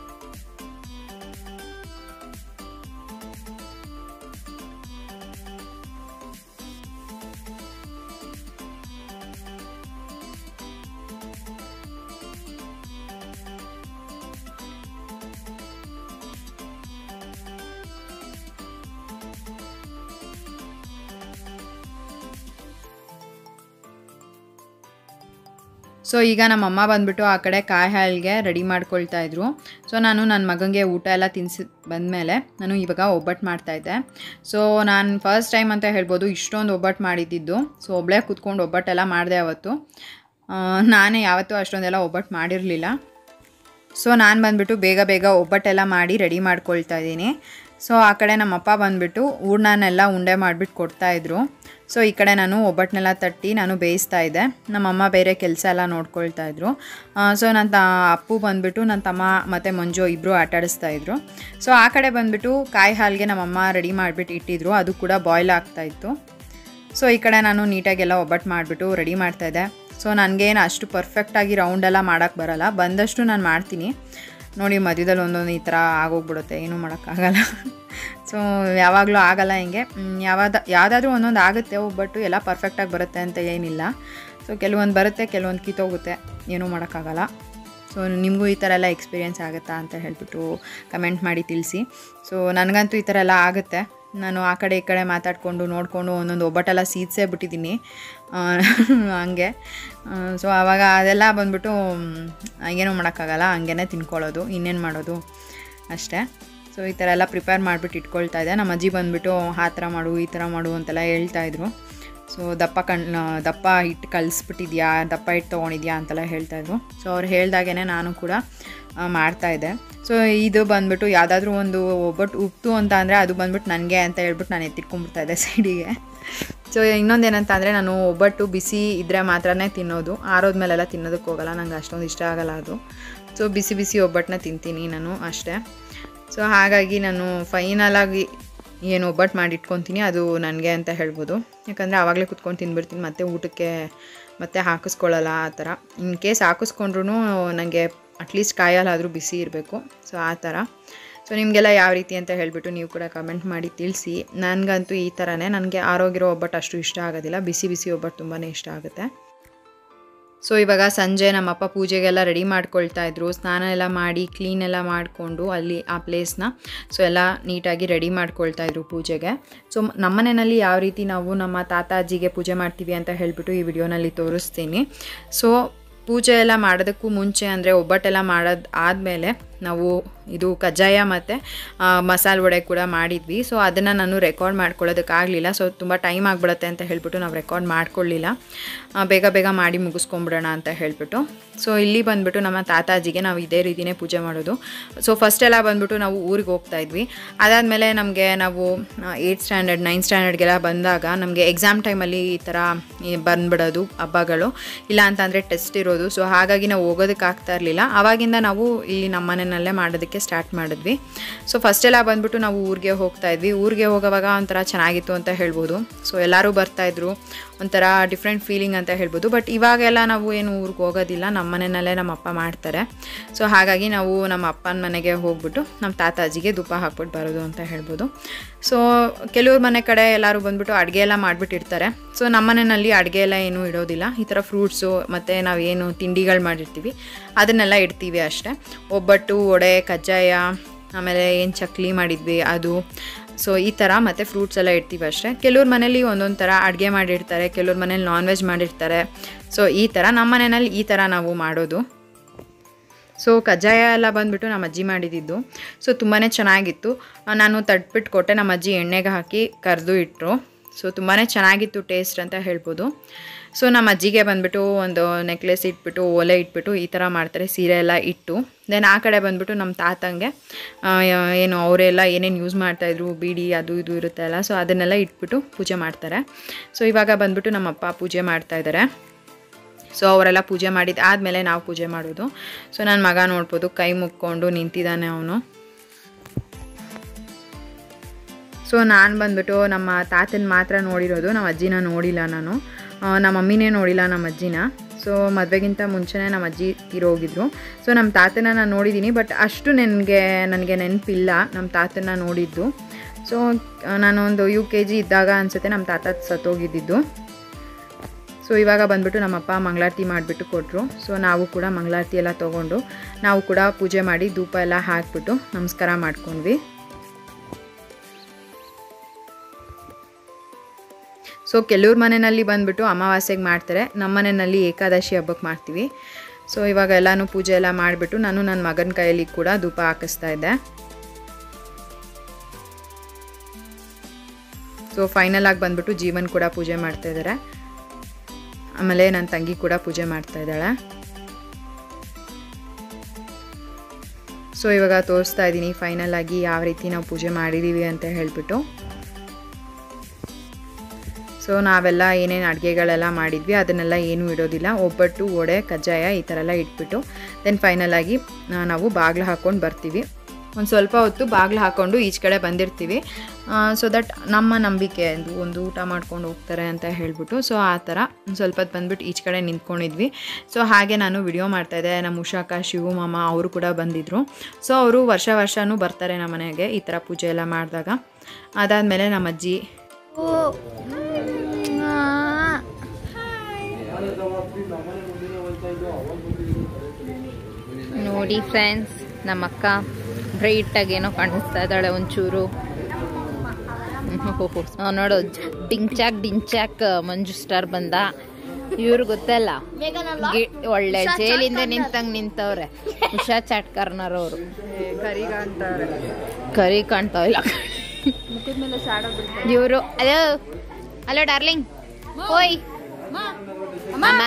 ಸೊ ಈಗ ನಮ್ಮಮ್ಮ ಬಂದ್ಬಿಟ್ಟು ಆ ಕಡೆ ಕಾಯಿ ಹಾಲಿಗೆ ರೆಡಿ ಮಾಡ್ಕೊಳ್ತಾ ಇದ್ರು ಸೊ ನಾನು ನನ್ನ ಮಗನಿಗೆ ಊಟ ಎಲ್ಲ ತಿನ್ಸಿ ಬಂದಮೇಲೆ ನಾನು ಇವಾಗ ಒಬ್ಬಟ್ಟು ಮಾಡ್ತಾಯಿದ್ದೆ ಸೊ ನಾನು ಫಸ್ಟ್ ಟೈಮ್ ಅಂತ ಹೇಳ್ಬೋದು ಇಷ್ಟೊಂದು ಒಬ್ಬಟ್ಟು ಮಾಡಿದ್ದಿದ್ದು ಸೊ ಒಬ್ಬಳೇ ಕೂತ್ಕೊಂಡು ಒಬ್ಬಟ್ಟೆಲ್ಲ ಮಾಡಿದೆ ಅವತ್ತು ಆ, ನಾನೇ ಯಾವತ್ತೂ ಅಷ್ಟೊಂದೆಲ್ಲ ಒಬ್ಬಟ್ಟು ಮಾಡಿರಲಿಲ್ಲ ಸೊ ನಾನು ಬಂದುಬಿಟ್ಟು ಬೇಗ ಬೇಗ ಒಬ್ಬಟ್ಟೆಲ್ಲ ಮಾಡಿ ರೆಡಿ ಮಾಡ್ಕೊಳ್ತಾ ಇದ್ದೀನಿ ಸೊ ಆ ಕಡೆ ನಮ್ಮಪ್ಪ ಬಂದುಬಿಟ್ಟು ಹೂರ್ಣನೆಲ್ಲ ಉಂಡೆ ಮಾಡಿಬಿಟ್ಟು ಕೊಡ್ತಾಯಿದ್ರು ಸೊ ಈ ಕಡೆ ನಾನು ಒಬ್ಬಟ್ಟನ್ನೆಲ್ಲ ತಟ್ಟಿ ನಾನು ಬೇಯಿಸ್ತಾ ಇದ್ದೆ ನಮ್ಮಮ್ಮ ಬೇರೆ ಕೆಲಸ ಎಲ್ಲ ನೋಡ್ಕೊಳ್ತಾ ಇದ್ರು ಸೊ ನನ್ನ ತ ಅಪ್ಪು ಬಂದುಬಿಟ್ಟು ನನ್ನ ತಮ್ಮ ಮತ್ತು ಮಂಜು ಇಬ್ಬರು ಆಟಾಡಿಸ್ತಾ ಇದ್ರು ಸೊ ಆ ಕಡೆ ಬಂದುಬಿಟ್ಟು ಕಾಯಿ ಹಾಲಿಗೆ ನಮ್ಮಮ್ಮ ರೆಡಿ ಮಾಡಿಬಿಟ್ಟು ಇಟ್ಟಿದ್ರು ಅದು ಕೂಡ ಬಾಯ್ಲ್ ಆಗ್ತಾಯಿತ್ತು ಸೊ ಈ ಕಡೆ ನಾನು ನೀಟಾಗೆಲ್ಲ ಒಬ್ಬಟ್ಟು ಮಾಡಿಬಿಟ್ಟು ರೆಡಿ ಮಾಡ್ತಾಯಿದ್ದೆ ಸೊ ನನಗೇನು ಅಷ್ಟು ಪರ್ಫೆಕ್ಟಾಗಿ ರೌಂಡೆಲ್ಲ ಮಾಡೋಕ್ಕೆ ಬರಲ್ಲ ಬಂದಷ್ಟು ನಾನು ಮಾಡ್ತೀನಿ ನೋಡಿ ಮಧ್ಯದಲ್ಲಿ ಒಂದೊಂದು ಈ ಥರ ಆಗೋಗ್ಬಿಡುತ್ತೆ ಏನೂ ಮಾಡೋಕ್ಕಾಗಲ್ಲ ಸೊ ಯಾವಾಗಲೂ ಆಗಲ್ಲ ಹಿಂಗೆ ಮ್, ಯಾವ್ದು ಯಾವುದಾದ್ರೂ ಒಂದೊಂದು ಆಗುತ್ತೆ ಒಬ್ಬಟ್ಟು ಎಲ್ಲ ಪರ್ಫೆಕ್ಟಾಗಿ ಬರುತ್ತೆ ಅಂತ ಏನಿಲ್ಲ ಸೊ ಕೆಲವೊಂದು ಬರುತ್ತೆ ಕೆಲವೊಂದು ಕಿತ್ತೋಗುತ್ತೆ ಏನೂ ಮಾಡೋಕ್ಕಾಗಲ್ಲ ಸೊ ನಿಮಗೂ ಈ ಥರ ಎಲ್ಲ ಎಕ್ಸ್ಪೀರಿಯೆನ್ಸ್ ಆಗುತ್ತಾ ಅಂತ ಹೇಳ್ಬಿಟ್ಟು ಕಮೆಂಟ್ ಮಾಡಿ ತಿಳಿಸಿ ಸೊ ನನಗಂತೂ ಈ ಥರ ಎಲ್ಲ ಆಗುತ್ತೆ ನಾನು ಆ ಕಡೆ ಈ ಕಡೆ ಮಾತಾಡಿಕೊಂಡು ನೋಡಿಕೊಂಡು ಒಂದೊಂದು ಒಬ್ಬಟ್ಟೆಲ್ಲ ಸೀದ್ಸೇ ಬಿಟ್ಟಿದ್ದೀನಿ ಆ, ಹಂಗೆ ಸೊ ಆವಾಗ ಅದೆಲ್ಲ ಬಂದ್ಬಿಟ್ಟು ಮ್, ಏನೂ ಮಾಡೋಕ್ಕಾಗಲ್ಲ ಹಂಗೆ ತಿನ್ಕೊಳ್ಳೋದು ಇನ್ನೇನು ಮಾಡೋದು ಅಷ್ಟೇ ಸೊ ಈ ಥರ ಎಲ್ಲ ಪ್ರಿಪೇರ್ ಮಾಡಿಬಿಟ್ಟು ಇಟ್ಕೊಳ್ತಾ ಇದ್ದೆ ನಮ್ಮ ಅಜ್ಜಿ ಬಂದುಬಿಟ್ಟು ಆ ಥರ ಮಾಡು ಈ ಥರ ಮಾಡು ಅಂತೆಲ್ಲ ಹೇಳ್ತಾಯಿದ್ರು ಸೊ ದಪ್ಪ ಕಣ್ ದಪ್ಪ ಹಿಟ್ಟು ಕಲಿಸ್ಬಿಟ್ಟಿದ್ಯಾ ದಪ್ಪ ಹಿಟ್ಟು ತೊಗೊಂಡಿದ್ಯಾ ಅಂತೆಲ್ಲ ಹೇಳ್ತಾಯಿದ್ರು ಸೊ ಅವ್ರು ಹೇಳ್ದಾಗೇ ನಾನು ಕೂಡ ಆ, ಮಾಡ್ತಾಯಿದ್ದೆ ಸೊ ಇದು ಬಂದ್ಬಿಟ್ಟು ಯಾವುದಾದ್ರೂ ಒಂದು ಒಬ್ಬಟ್ಟು ಉಪ್ತು ಅಂತ ಅಂದರೆ ಅದು ಬಂದ್ಬಿಟ್ಟು ನನಗೆ ಅಂತ ಹೇಳ್ಬಿಟ್ಟು ನಾನು ಎತ್ತಿಟ್ಕೊಂಡ್ಬಿಡ್ತಾ ಇದ್ದೆ ಸೈಡಿಗೆ ಸೊ ಇನ್ನೊಂದೇನಂತ ಅಂದರೆ ನಾನು ಒಬ್ಬಟ್ಟು ಬಿಸಿ ಇದ್ದರೆ ಮಾತ್ರನೇ ತಿನ್ನೋದು ಆರೋದ್ಮೇಲೆಲ್ಲ ತಿನ್ನೋದಕ್ಕೆ ಹೋಗಲ್ಲ ನಂಗೆ ಅಷ್ಟೊಂದು ಇಷ್ಟ ಆಗಲ್ಲ ಅದು ಸೊ ಬಿಸಿ ಬಿಸಿ ಒಬ್ಬಟ್ಟನ್ನ ತಿಂತೀನಿ ನಾನು ಅಷ್ಟೇ ಸೊ ಹಾಗಾಗಿ ನಾನು ಫೈನಲಾಗಿ ಏನು ಒಬ್ಬಟ್ಟು ಮಾಡಿ ಇಟ್ಕೊತೀನಿ ಅದು ನನಗೆ ಅಂತ ಹೇಳ್ಬೋದು ಯಾಕಂದರೆ ಆವಾಗಲೇ ಕುತ್ಕೊಂಡು ತಿಂದ್ಬಿಡ್ತೀನಿ ಮತ್ತೆ ಊಟಕ್ಕೆ ಮತ್ತೆ ಹಾಕಿಸ್ಕೊಳ್ಳಲ್ಲ ಆ ಥರ ಇನ್ ಕೇಸ್ ಹಾಕಿಸ್ಕೊಂಡ್ರು ನನಗೆ ಅಟ್ಲೀಸ್ಟ್ ಕಾಯಲ್ಲಾದರೂ ಬಿಸಿ ಇರಬೇಕು ಸೊ ಆ ಥರ ಸೊ ನಿಮಗೆಲ್ಲ ಯಾವ ರೀತಿ ಅಂತ ಹೇಳಿಬಿಟ್ಟು ನೀವು ಕೂಡ ಕಮೆಂಟ್ ಮಾಡಿ ತಿಳಿಸಿ ನನಗಂತೂ ಈ ಥರನೇ ನನಗೆ ಆರೋಗ್ಯರೋ ಒಬ್ಬಟ್ಟು ಅಷ್ಟು ಇಷ್ಟ ಆಗೋದಿಲ್ಲ ಬಿಸಿ ಬಿಸಿ ಒಬ್ಬಟ್ಟು ತುಂಬಾ ಇಷ್ಟ ಆಗುತ್ತೆ ಸೊ ಇವಾಗ ಸಂಜೆ ನಮ್ಮಪ್ಪ ಪೂಜೆಗೆಲ್ಲ ರೆಡಿ ಮಾಡ್ಕೊಳ್ತಾ ಇದ್ರು ಸ್ನಾನ ಎಲ್ಲ ಮಾಡಿ ಕ್ಲೀನ್ ಎಲ್ಲ ಮಾಡಿಕೊಂಡು ಅಲ್ಲಿ ಆ ಪ್ಲೇಸ್ನ ಸೊ ಎಲ್ಲ ನೀಟಾಗಿ ರೆಡಿ ಮಾಡ್ಕೊಳ್ತಾ ಇದ್ರು ಪೂಜೆಗೆ ಸೊ ನಮ್ಮನೆಯಲ್ಲಿ ಯಾವ ರೀತಿ ನಾವು ನಮ್ಮ ತಾತ ಅಜ್ಜಿಗೆ ಪೂಜೆ ಮಾಡ್ತೀವಿ ಅಂತ ಹೇಳಿಬಿಟ್ಟು ಈ ವಿಡಿಯೋನಲ್ಲಿ ತೋರಿಸ್ತೀನಿ ಸೊ ಪೂಜೆ ಎಲ್ಲ ಮಾಡೋದಕ್ಕೂ ಮುಂಚೆ ಅಂದರೆ ಒಬ್ಬಟ್ಟೆಲ್ಲ ಮಾಡೋದು ಆದಮೇಲೆ ನಾವು ಇದು ಕಜ್ಜಾಯ ಮತ್ತು ಮಸಾಲೆ ವಡೆ ಕೂಡ ಮಾಡಿದ್ವಿ ಸೊ ಅದನ್ನು ನಾನು ರೆಕಾರ್ಡ್ ಮಾಡ್ಕೊಳ್ಳೋದಕ್ಕಾಗಲಿಲ್ಲ ಸೊ ತುಂಬ ಟೈಮ್ ಆಗಿಬಿಡುತ್ತೆ ಅಂತ ಹೇಳ್ಬಿಟ್ಟು ನಾವು ರೆಕಾರ್ಡ್ ಮಾಡ್ಕೊಳ್ಳಿಲ್ಲ ಆ, ಬೇಗ ಬೇಗ ಮಾಡಿ ಮುಗಿಸ್ಕೊಂಬಿಡೋಣ ಅಂತ ಹೇಳ್ಬಿಟ್ಟು ಸೊ ಇಲ್ಲಿ ಬಂದ್ಬಿಟ್ಟು ನಮ್ಮ ತಾತಾಜಿಗೆ ನಾವು ಇದೇ ರೀತಿಯೇ ಪೂಜೆ ಮಾಡೋದು ಸೊ ಫಸ್ಟ್ ಎಲ್ಲ ಬಂದ್ಬಿಟ್ಟು ನಾವು ಊರಿಗೆ ಹೋಗ್ತಾ ಇದ್ವಿ ಅದಾದಮೇಲೆ ನಮಗೆ ನಾವು ಏಯ್ಟ್ ಸ್ಟ್ಯಾಂಡರ್ಡ್ ನೈನ್ತ್ ಸ್ಟ್ಯಾಂಡರ್ಡ್ಗೆಲ್ಲ ಬಂದಾಗ ನಮಗೆ ಎಕ್ಸಾಮ್ ಟೈಮಲ್ಲಿ ಈ ಥರ ಈ ಬಂದ್ಬಿಡೋದು ಹಬ್ಬಗಳು ಇಲ್ಲ ಅಂತಂದರೆ ಟೆಸ್ಟ್ ಇರೋದು ಸೊ ಹಾಗಾಗಿ ನಾವು ಹೋಗೋದಕ್ಕೆ ಆಗ್ತಾ ಇರಲಿಲ್ಲ ಆವಾಗಿಂದ ನಾವು ಇಲ್ಲಿ ನಮ್ಮ ಮನೆಯಲ್ಲೇ ಮಾಡೋದಕ್ಕೆ ಸ್ಟಾರ್ಟ್ ಮಾಡಿದ್ವಿ ಸೊ ಫಸ್ಟ್ ಎಲ್ಲ ಬಂದ್ಬಿಟ್ಟು ನಾವು ಊರಿಗೆ ಹೋಗ್ತಾ ಇದ್ವಿ ಊರಿಗೆ ಹೋಗೋವಾಗ ಒಂಥರ ಚೆನ್ನಾಗಿತ್ತು ಅಂತ ಹೇಳ್ಬೋದು ಸೊ ಎಲ್ಲರೂ ಬರ್ತಾಯಿದ್ರು ಒಂಥರ ಡಿಫ್ರೆಂಟ್ ಫೀಲಿಂಗ್ ಅಂತ ಹೇಳ್ಬೋದು ಬಟ್ ಇವಾಗೆಲ್ಲ ನಾವು ಏನು ಊರಿಗೆ ಹೋಗೋದಿಲ್ಲ ನಮ್ಮ ಮನೆಯಲ್ಲೇ ನಮ್ಮ ಅಪ್ಪ ಮಾಡ್ತಾರೆ ಸೊ ಹಾಗಾಗಿ ನಾವು ನಮ್ಮ ಅಪ್ಪನ ಮನೆಗೆ ಹೋಗ್ಬಿಟ್ಟು ನಮ್ಮ ತಾತಾಜಿಗೆ ಧೂಪ ಹಾಕ್ಬಿಟ್ಟು ಬರೋದು ಅಂತ ಹೇಳ್ಬೋದು ಸೊ ಕೆಲವ್ರ ಮನೆ ಕಡೆ ಎಲ್ಲರೂ ಬಂದ್ಬಿಟ್ಟು ಅಡುಗೆ ಎಲ್ಲ ಮಾಡಿಬಿಟ್ಟಿರ್ತಾರೆ ಸೊ ನಮ್ಮ ಮನೆಯಲ್ಲಿ ಅಡುಗೆ ಎಲ್ಲ ಏನೂ ಇಡೋದಿಲ್ಲ ಈ ಥರ ಫ್ರೂಟ್ಸು ಮತ್ತು ನಾವು ಏನು ತಿಂಡಿಗಳು ಮಾಡಿರ್ತೀವಿ ಅದನ್ನೆಲ್ಲ ಇಡ್ತೀವಿ ಅಷ್ಟೇ ಒಬ್ಬಟ್ಟು ವಡೆ ಕಜ್ಜಾಯ ಆಮೇಲೆ ಏನು ಚಕ್ಲಿ ಮಾಡಿದ್ವಿ ಅದು ಸೊ ಈ ಥರ ಮತ್ತು ಫ್ರೂಟ್ಸ್ ಎಲ್ಲ ಇಡ್ತೀವಿ ಅಷ್ಟೇ ಕೆಲವ್ರ ಮನೇಲಿ ಒಂದೊಂದು ಥರ ಅಡುಗೆ ಮಾಡಿರ್ತಾರೆ ಕೆಲವ್ರ ಮನೇಲಿ ನಾನ್ ವೆಜ್ ಮಾಡಿರ್ತಾರೆ ಸೊ ಈ ಥರ ನಮ್ಮ ಮನೆಯಲ್ಲಿ ಈ ಥರ ನಾವು ಮಾಡೋದು ಸೊ ಕಜ್ಜಾಯ ಎಲ್ಲ ಬಂದುಬಿಟ್ಟು ನಮ್ಮ ಅಜ್ಜಿ ಮಾಡಿದ್ದು ಸೊ ತುಂಬಾ ಚೆನ್ನಾಗಿತ್ತು ಆ, ನಾನು ತಟ್ಬಿಟ್ಟು ಕೊಟ್ಟೆ ನಮ್ಮ ಅಜ್ಜಿ ಎಣ್ಣೆಗೆ ಹಾಕಿ ಕರೆದು ಇಟ್ಟರು ಸೊ ತುಂಬಾ ಚೆನ್ನಾಗಿತ್ತು ಟೇಸ್ಟ್ ಅಂತ ಹೇಳ್ಬೋದು ಸೊ ನಮ್ಮ ಅಜ್ಜಿಗೆ ಬಂದುಬಿಟ್ಟು ಒಂದು ನೆಕ್ಲೆಸ್ ಇಟ್ಬಿಟ್ಟು ಓಲೆ ಇಟ್ಬಿಟ್ಟು ಈ ಥರ ಮಾಡ್ತಾರೆ ಸೀರೆ ಎಲ್ಲ ಇಟ್ಟು ದೆನ್ ಆ ಕಡೆ ಬಂದುಬಿಟ್ಟು ನಮ್ಮ ತಾತಂಗೆ ಆ, ಏನು ಅವರೆಲ್ಲ ಏನೇನು ಯೂಸ್ ಮಾಡ್ತಾಯಿದ್ರು ಬೀಡಿ ಅದು ಇದು ಇರುತ್ತೆ ಅಲ್ಲ ಸೊ ಅದನ್ನೆಲ್ಲ ಇಟ್ಬಿಟ್ಟು ಪೂಜೆ ಮಾಡ್ತಾರೆ ಸೊ ಇವಾಗ ಬಂದುಬಿಟ್ಟು ನಮ್ಮಪ್ಪ ಪೂಜೆ ಮಾಡ್ತಾ ಇದ್ದಾರೆ ಸೊ ಅವರೆಲ್ಲ ಪೂಜೆ ಮಾಡಿದ ಆದಮೇಲೆ ನಾವು ಪೂಜೆ ಮಾಡೋದು ಸೊ ನನ್ನ ಮಗ ನೋಡ್ಬೋದು ಕೈ ಮುಕ್ಕೊಂಡು ನಿಂತಿದ್ದಾನೆ ಅವನು ಸೊ ನಾನು ಬಂದ್ಬಿಟ್ಟು ನಮ್ಮ ತಾತನ ಮಾತ್ರ ನೋಡಿರೋದು ನಮ್ಮ ಅಜ್ಜಿನ ನೋಡಿಲ್ಲ ನಾನು ಆ, ನಮ್ಮ ಮಮ್ಮಿನೇ ನೋಡಿಲ್ಲ ನಮ್ಮ ಅಜ್ಜಿನ ಸೊ ಮದುವೆಗಿಂತ ಮುಂಚೆನೇ ನಮ್ಮ ಅಜ್ಜಿ ತೀರೋಗಿದ್ರು ಸೊ ನಮ್ಮ ತಾತನ ನಾನು ನೋಡಿದ್ದೀನಿ ಬಟ್ ಅಷ್ಟು ನನಗೆ ನನಗೆ ನೆನಪಿಲ್ಲ ನಮ್ಮ ತಾತನ ನೋಡಿದ್ದು ಸೊ ನಾನೊಂದು ಯು ಕೆ ಜಿ ಇದ್ದಾಗ ಅನಿಸುತ್ತೆ ನಮ್ಮ ತಾತ ಸತ್ತೋಗಿದ್ದಿದ್ದು ಸೊ ಇವಾಗ ಬಂದ್ಬಿಟ್ಟು ನಮ್ಮಪ್ಪ ಮಂಗಳಾರತಿ ಮಾಡಿಬಿಟ್ಟು ಕೊಟ್ಟರು ಸೊ ನಾವು ಕೂಡ ಮಂಗಳಾರತಿ ಎಲ್ಲ ತೊಗೊಂಡು ನಾವು ಕೂಡ ಪೂಜೆ ಮಾಡಿ ಧೂಪ ಎಲ್ಲ ಹಾಕ್ಬಿಟ್ಟು ನಮಸ್ಕಾರ ಮಾಡ್ಕೊಂಡ್ವಿ ಸೊ ಕೆಲವ್ರ ಮನೆಯಲ್ಲಿ ಬಂದ್ಬಿಟ್ಟು ಅಮಾವಾಸ್ಯೆಗೆ ಮಾಡ್ತಾರೆ ನಮ್ಮ ಮನೆಯಲ್ಲಿ ಏಕಾದಶಿ ಹಬ್ಬಕ್ಕೆ ಮಾಡ್ತೀವಿ ಸೊ ಇವಾಗ ಎಲ್ಲನೂ ಪೂಜೆ ಎಲ್ಲ ಮಾಡಿಬಿಟ್ಟು ನಾನು ನನ್ನ ಮಗನ ಕೈಯಲ್ಲಿ ಕೂಡ ಧೂಪ ಹಾಕಿಸ್ತಾ ಇದ್ದೆ ಸೊ ಫೈನಲ್ ಆಗಿ ಬಂದ್ಬಿಟ್ಟು ಜೀವನ್ ಕೂಡ ಪೂಜೆ ಮಾಡ್ತಾ ಇದ್ದಾರೆ ಆಮೇಲೆ ನನ್ನ ತಂಗಿ ಕೂಡ ಪೂಜೆ ಮಾಡ್ತಾ ಇದ್ದಾಳೆ ಸೊ ಇವಾಗ ತೋರಿಸ್ತಾ ಇದ್ದೀನಿ ಫೈನಲ್ ಆಗಿ ಯಾವ ರೀತಿ ನಾವು ಪೂಜೆ ಮಾಡಿದ್ದೀವಿ ಅಂತ ಹೇಳ್ಬಿಟ್ಟು ಸೊ ನಾವೆಲ್ಲ ಏನೇನು ಅಡುಗೆಗಳೆಲ್ಲ ಮಾಡಿದ್ವಿ ಅದನ್ನೆಲ್ಲ ಏನೂ ಇಡೋದಿಲ್ಲ ಒಬ್ಬಟ್ಟು ವಡೆ ಕಜ್ಜಾಯ ಈ ಥರ ಎಲ್ಲ ಇಟ್ಬಿಟ್ಟು ದೆನ್ ಫೈನಲ್ ಆಗಿ ಆ, ನಾವು ಬಾಗಿಲು ಹಾಕ್ಕೊಂಡು ಬರ್ತೀವಿ ಒಂದು ಸ್ವಲ್ಪ ಹೊತ್ತು ಬಾಗಿಲು ಹಾಕ್ಕೊಂಡು ಈಚೆ ಕಡೆ ಬಂದಿರ್ತೀವಿ ಸೊ ದಟ್ ನಮ್ಮ ನಂಬಿಕೆ ಅದು ಒಂದು ಊಟ ಮಾಡ್ಕೊಂಡು ಹೋಗ್ತಾರೆ ಅಂತ ಹೇಳ್ಬಿಟ್ಟು ಸೊ ಆ ಥರ ಒಂದು ಸ್ವಲ್ಪ ಹೊತ್ತು ಬಂದ್ಬಿಟ್ಟು ಈಚೆ ಕಡೆ ನಿಂತ್ಕೊಂಡಿದ್ವಿ ಸೊ ಹಾಗೆ ನಾನು ವಿಡಿಯೋ ಮಾಡ್ತಾಯಿದ್ದೆ ನಮ್ಮ ಉಷಾಕ ಶಿವು ಮಾಮ ಅವರು ಕೂಡ ಬಂದಿದ್ದರು ಸೊ ಅವರು ವರ್ಷ ವರ್ಷವೂ ಬರ್ತಾರೆ ನಮ್ಮ ಮನೆಗೆ ಈ ಥರ ಪೂಜೆ ಎಲ್ಲ ಮಾಡಿದಾಗ ಅದಾದಮೇಲೆ ನಮ್ಮ ಅಜ್ಜಿ ನೋಡಿ ಫ್ರೆಂಡ್ಸ್ ನಮ್ಮ ಅಕ್ಕ ಬ್ರೈಟಾಗಿ ಏನೋ ಕಾಣಿಸ್ತಾ ಇದ್ದಾಳೆ ಒಂಚೂರು ಆ, ನೋಡು ಡಿಂಚಾಕ್ ಡಿಂಚಾಕ್ ಮಂಜು ಸ್ಟಾರ್ ಬಂದ ಇವ್ರು ಗೊತ್ತಲ್ಲ ಗಿ- ಒಳ್ಳೆ ಜೈಲಿಂದ ನಿಂತಂಗ್ ನಿಂತವ್ರೆ ಉಷಾ ಚಾಟ್ಕರ್ನರ್ ಅವರು ಕರಿ ಕಾಣ್ತಾ ಇಲ್ಲ ಇವರು ಹಲೋ ಹಲೋ ಡಾರ್ಲಿಂಗ್ ಓಯ್ ಅಮ್ಮ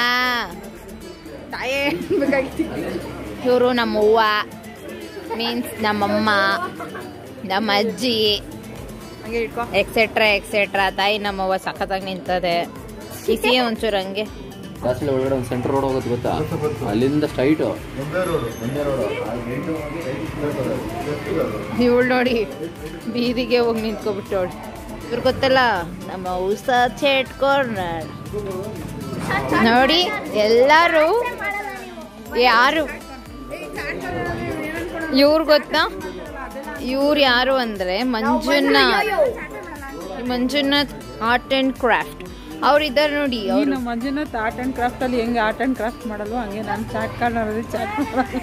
ಇವರು ನಮ್ಮವ್ವ ಮೀನ್ಸ್ ನಮ್ಮಮ್ಮ ನಮ್ಮ ಅಜ್ಜಿ ಹಂಗೆ ಇಟ್ಕೊ ಎಕ್ಸೆಟ್ರಾ ಎಕ್ಸೆಟ್ರಾ ತಾಯಿ ನಮ್ಮವ್ವ ಸಖತ್ತಾಗಿ ನಿಂತದೆ ಇಸಿ ಒಂಚೂರು ಹಂಗೆ ದಾಸಲೆ ಒಳಗಡೆ ಒಂದು ಸೆಂಟರ್ ರೋಡ್ ಹೋಗುತ್ತೆ ಗೊತ್ತಾ ಅಲ್ಲಿಂದ ಸ್ಟ್ರೈಟು ಇವಳು ನೋಡಿ ಬೀದಿಗೆ ಹೋಗಿ ನಿಂತ್ಕೊಬಿಟ್ಟವಳು ಇವ್ರು ಗೊತ್ತಲ್ಲ ನಮ್ಮ ಉಸ ಚೇಟ್ ಕಾರ್ನರ್ ನೋಡಿ ಎಲ್ಲರೂ ಯಾರು ಇವ್ರು ಗೊತ್ತಾ ಇವ್ರು ಯಾರು ಅಂದ್ರೆ Manjunath Manjunath art and craft ಅವ್ರು ಇದ್ದಾರೆ ನೋಡಿ ಅವರು ನಮ್ಮ ಮಂಜುನಾಥ್ ಆರ್ಟ್ ಆ್ಯಂಡ್ ಕ್ರಾಫ್ಟಲ್ಲಿ ಹೆಂಗೆ ಆರ್ಟ್ ಆ್ಯಂಡ್ ಕ್ರಾಫ್ಟ್ ಮಾಡಲ್ವೋ ಹಂಗೆ ನಾನು ಚಾಟ್ ಕಾರ್ಡ್ ಅನ್ನೋದು ಚಾಟ್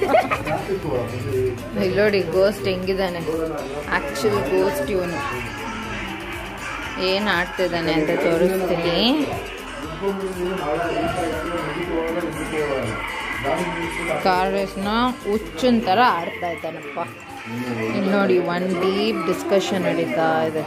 ಇಲ್ಲಿ ನೋಡಿ ಗೋಸ್ಟ್ ಹೆಂಗಿದ್ದಾನೆ ಆಕ್ಚುಲ್ ಗೋಸ್ಟ್ ಇವನು ಏನು ಆಡ್ತಿದ್ದಾನೆ ಅಂತ ತೋರಿಸ್ತೀನಿ ಕಾರ್ ರೇಸ್ನ ಹುಚ್ಚಿನ ಥರ ಆಡ್ತಾ ಇದ್ದಾನಪ್ಪ ಇಲ್ಲಿ ನೋಡಿ ಒನ್ ಡೀಪ್ ಡಿಸ್ಕಷನ್ ನಡೀತಾ ಇದೆ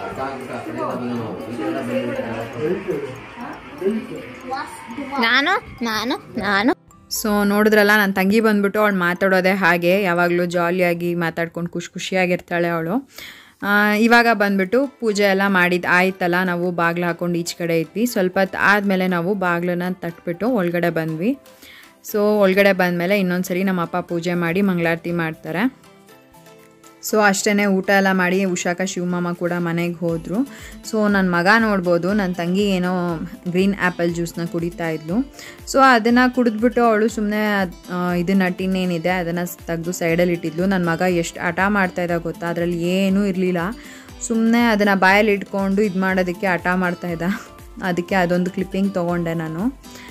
ನಾನು ನಾನು ನಾನು ಸೊ ನೋಡಿದ್ರಲ್ಲ ನನ್ನ ತಂಗಿ ಬಂದ್ಬಿಟ್ಟು ಅವಳು ಮಾತಾಡೋದೇ ಹಾಗೆ ಯಾವಾಗಲೂ ಜಾಲಿಯಾಗಿ ಮಾತಾಡ್ಕೊಂಡು ಖುಷಿ ಖುಷಿಯಾಗಿರ್ತಾಳೆ ಅವಳು ಇವಾಗ ಬಂದ್ಬಿಟ್ಟು ಪೂಜೆ ಎಲ್ಲ ಮಾಡಿದ್ದು ಆಯ್ತಲ್ಲ ನಾವು ಬಾಗಿಲು ಹಾಕೊಂಡು ಈಚೆ ಕಡೆ ಇದ್ವಿ ಸ್ವಲ್ಪ ಹೊತ್ತು ಆದಮೇಲೆ ನಾವು ಬಾಗಿಲನ್ನ ತಟ್ಬಿಟ್ಟು ಒಳಗಡೆ ಬಂದ್ವಿ ಸೊ ಒಳಗಡೆ ಬಂದಮೇಲೆ ಇನ್ನೊಂದು ಸರಿ ನಮ್ಮ ಅಪ್ಪ ಪೂಜೆ ಮಾಡಿ ಮಂಗಳಾರತಿ ಮಾಡ್ತಾರೆ ಸೊ ಅಷ್ಟೇ ಊಟ ಎಲ್ಲ ಮಾಡಿ ಉಷಾಕ ಶಿವಮಾಮ ಕೂಡ ಮನೆಗೆ ಹೋದರು ಸೊ ನನ್ನ ಮಗ ನೋಡ್ಬೋದು ನನ್ನ ತಂಗಿ ಏನೋ ಗ್ರೀನ್ ಆ್ಯಪಲ್ ಜ್ಯೂಸ್ನ ಕುಡಿತಾ ಇದ್ಲು ಸೊ ಅದನ್ನು ಕುಡಿದ್ಬಿಟ್ಟು ಅವಳು ಸುಮ್ಮನೆ ಇದನ್ನು ಟಿನ್ ಏನಿದೆ ಅದನ್ನು ತೆಗೆದು ಸೈಡಲ್ಲಿ ಇಟ್ಟಿದ್ಲು ನನ್ನ ಮಗ ಎಷ್ಟು ಹಠ ಮಾಡ್ತಾ ಇದ್ದ ಗೊತ್ತಾ ಅದರಲ್ಲಿ ಏನೂ ಇರಲಿಲ್ಲ ಸುಮ್ಮನೆ ಅದನ್ನು ಬಾಯಲ್ಲಿ ಇಟ್ಕೊಂಡು ಇದು ಮಾಡೋದಕ್ಕೆ ಹಠ ಮಾಡ್ತಾ ಇದ್ದ ಅದಕ್ಕೆ ಅದೊಂದು ಕ್ಲಿಪ್ಪಿಂಗ್ ತೊಗೊಂಡೆ ನಾನು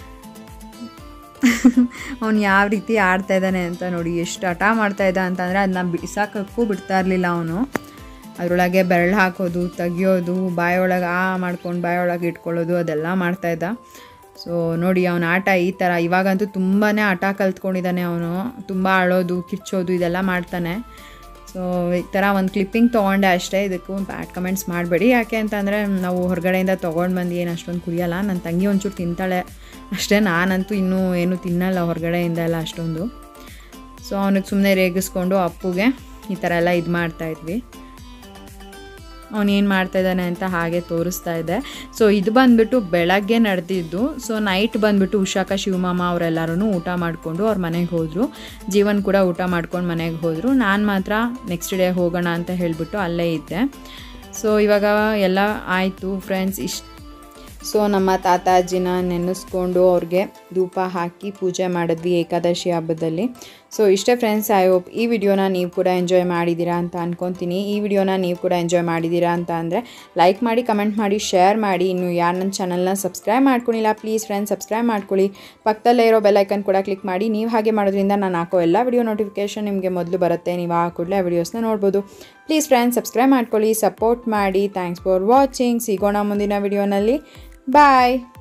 ಅವ್ನು ಯಾವ ರೀತಿ ಆಡ್ತಾ ಇದ್ದಾನೆ ಅಂತ ನೋಡಿ ಎಷ್ಟು ಹಠ ಮಾಡ್ತಾ ಇದ್ದ ಅಂತಂದರೆ ಅದನ್ನ ಬಿಸಾಕಕ್ಕೂ ಬಿಡ್ತಾ ಇರಲಿಲ್ಲ ಅವನು ಅದರೊಳಗೆ ಬೆರಳು ಹಾಕೋದು ತೆಗಿಯೋದು ಬಾಯೊಳಗೆ ಆ ಮಾಡ್ಕೊಂಡು ಬಾಯೊಳಗೆ ಇಟ್ಕೊಳ್ಳೋದು ಅದೆಲ್ಲ ಮಾಡ್ತಾಯಿದ್ದ ಸೊ ನೋಡಿ ಅವನ ಆಟ ಈ ಥರ ಇವಾಗಂತೂ ತುಂಬಾ ಆಟ ಕಲ್ತ್ಕೊಂಡಿದ್ದಾನೆ ಅವನು ತುಂಬ ಅಳೋದು ಕಿಚ್ಚೋದು ಇದೆಲ್ಲ ಮಾಡ್ತಾನೆ ಸೊ ಈ ಥರ ಒಂದು ಕ್ಲಿಪ್ಪಿಂಗ್ ತೊಗೊಂಡೆ ಅಷ್ಟೇ ಇದಕ್ಕೂ ಬ್ಯಾಡ್ ಕಮೆಂಟ್ಸ್ ಮಾಡಬೇಡಿ ಯಾಕೆ ಅಂತಂದರೆ ನಾವು ಹೊರಗಡೆಯಿಂದ ತೊಗೊಂಡು ಬಂದು ಏನು ಅಷ್ಟೊಂದು ಕುಡಿಯಲ್ಲ ನನ್ನ ತಂಗಿ ಒಂಚೂರು ತಿಂತಾಳೆ ಅಷ್ಟೇ ನಾನಂತೂ ಇನ್ನೂ ಏನು ತಿನ್ನಲ್ಲ ಹೊರಗಡೆಯಿಂದ ಎಲ್ಲ ಅಷ್ಟೊಂದು ಸೊ ಅವನಿಗೆ ಸುಮ್ಮನೆ ರೇಗಿಸ್ಕೊಂಡು ಅಪ್ಪುಗೆ ಈ ಥರ ಎಲ್ಲ ಇದು ಮಾಡ್ತಾಯಿದ್ವಿ ಅವನೇನು ಮಾಡ್ತಾಯಿದ್ದಾನೆ ಅಂತ ಹಾಗೆ ತೋರಿಸ್ತಾ ಇದ್ದೆ ಸೊ ಇದು ಬಂದ್ಬಿಟ್ಟು ಬೆಳಗ್ಗೆ ನಡೆದಿದ್ದು ಸೊ ನೈಟ್ ಬಂದ್ಬಿಟ್ಟು ಉಷಾಕ ಶಿವಮಾಮ ಅವರೆಲ್ಲರೂ ಊಟ ಮಾಡಿಕೊಂಡು ಅವ್ರ ಮನೆಗೆ ಹೋದರು ಜೀವನ್ ಕೂಡ ಊಟ ಮಾಡ್ಕೊಂಡು ಮನೆಗೆ ಹೋದರು ನಾನು ಮಾತ್ರ ನೆಕ್ಸ್ಟ್ ಡೇ ಹೋಗೋಣ ಅಂತ ಹೇಳಿಬಿಟ್ಟು ಅಲ್ಲೇ ಇದ್ದೆ ಸೊ ಇವಾಗ ಎಲ್ಲ ಆಯಿತು ಫ್ರೆಂಡ್ಸ್ ಇಷ್ಟು ಸೊ ನಮ್ಮ ತಾತ ಅಜ್ಜಿನ ನೆನೆಸ್ಕೊಂಡು ಅವ್ರಿಗೆ ಧೂಪ ಹಾಕಿ ಪೂಜೆ ಮಾಡಿದ್ವಿ ಏಕಾದಶಿ ಹಬ್ಬದಲ್ಲಿ ಸೊ ಇಷ್ಟೇ ಫ್ರೆಂಡ್ಸ್ ಐ ಹೋಪ್ ಈ ವಿಡಿಯೋನ ನೀವು ಕೂಡ ಎಂಜಾಯ್ ಮಾಡಿದ್ದೀರಾ ಅಂತ ಅನ್ಕೊತೀನಿ ಈ ವಿಡಿಯೋನ ನೀವು ಕೂಡ ಎಂಜಾಯ್ ಮಾಡಿದ್ದೀರಾ ಅಂತ ಅಂದರೆ ಲೈಕ್ ಮಾಡಿ ಕಮೆಂಟ್ ಮಾಡಿ ಶೇರ್ ಮಾಡಿ ಇನ್ನು ಯಾರು ನನ್ನ ಚಾನಲ್ನ ಸಬ್ಸ್ಕ್ರೈಬ್ ಮಾಡ್ಕೊಂಡಿಲ್ಲ ಪ್ಲೀಸ್ ಫ್ರೆಂಡ್ಸ್ ಸಬ್ಸ್ಕ್ರೈಬ್ ಮಾಡ್ಕೊಳ್ಳಿ ಪಕ್ಕದಲ್ಲೇ ಇರೋ ಬೆಲ್ಲೈಕನ್ ಕೂಡ ಕ್ಲಿಕ್ ಮಾಡಿ ನೀವು ಹಾಗೆ ಮಾಡೋದ್ರಿಂದ ನಾನು ಹಾಕೋ ಎಲ್ಲ ವಿಡಿಯೋ ನೋಟಿಫಿಕೇಷನ್ ನಿಮಗೆ ಮೊದಲು ಬರುತ್ತೆ ನೀವು ಆ ಕೂಡಲೇ ಆ ವಿಡಿಯೋಸ್ನ ನೋಡ್ಬೋದು ಪ್ಲೀಸ್ ಫ್ರೆಂಡ್ಸ್ ಸಬ್ಸ್ಕ್ರೈಬ್ ಮಾಡ್ಕೊಳ್ಳಿ ಸಪೋರ್ಟ್ ಮಾಡಿ ಥ್ಯಾಂಕ್ಸ್ ಫಾರ್ ವಾಚಿಂಗ್ ಸಿಗೋಣ ಮುಂದಿನ ವಿಡಿಯೋನಲ್ಲಿ ಬಾಯ್